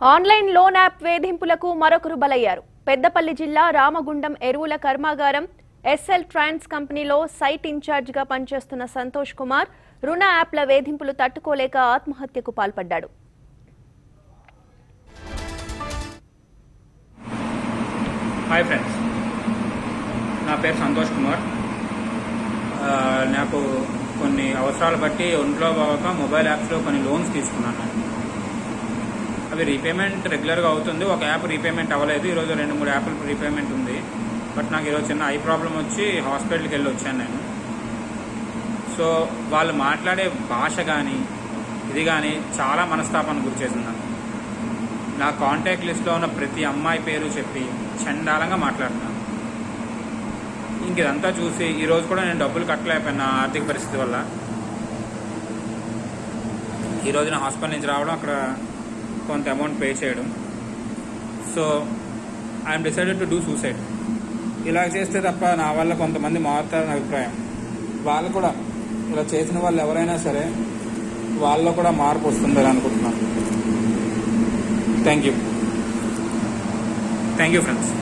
Online loan app వేధింపులకు మరొకరు బలయ్యారు పెద్దపల్లి జిల్లా రామగుండం ఎరువుల కర్మాగారం ఎస్ఎల్ ట్రాన్స్ కంపెనీలో సైట్ ఇన్ఛార్జిగా పనిచేస్తున్న సంతోష్ కుమార్ రుణ యాప్ల వేధింపులు తట్టుకోలేక ఆత్మహత్యకు పాల్పడ్డాడు హాయ్ ఫ్రెండ్స్ నా పేరు సంతోష్ కుమార్ ఆ, నాకు కొన్ని అవసరాలు బట్టి ఒంట్లో బాగా మొబైల్ యాప్స్లో కొన్ని లోన్స్ తీసుకున్నాను నేను. అవి రీపేమెంట్ రెగ్యులర్గా అవుతుంది ఒక యాప్ రీపేమెంట్ అవ్వలేదు ఈరోజు రెండు మూడు యాప్లు రీపేమెంట్ ఉంది బట్ నాకు ఈరోజు చిన్న ఐ ప్రాబ్లం వచ్చి హాస్పిటల్కి వెళ్ళి వచ్చాను నేను సో వాళ్ళు మాట్లాడే భాష కానీ ఇది కానీ చాలా మనస్తాపాన్ని గురి చేసింది నాకు నా కాంటాక్ట్ లిస్ట్లో ఉన్న ప్రతి అమ్మాయి పేరు చెప్పి చండాలంగా మాట్లాడుతున్నాను ఇంక ఇదంతా చూసి ఈ రోజు కూడా నేను డబ్బులు కట్టలేకపోయాను నా ఆర్థిక పరిస్థితి వల్ల ఈ రోజు నా హాస్పిటల్ నుంచి రావడం అక్కడ కొంత అమౌంట్ పే చేయడం so I'm decided to do suicide ఇలా చేస్తే తప్ప నా వల్ల కొంతమంది మారుతారని అభిప్రాయం వాళ్ళు కూడా ఇలా చేసిన వాళ్ళు ఎవరైనా సరే వాళ్ళలో కూడా మార్పు వస్తుందని అనుకుంటున్నాను thank you thank you friends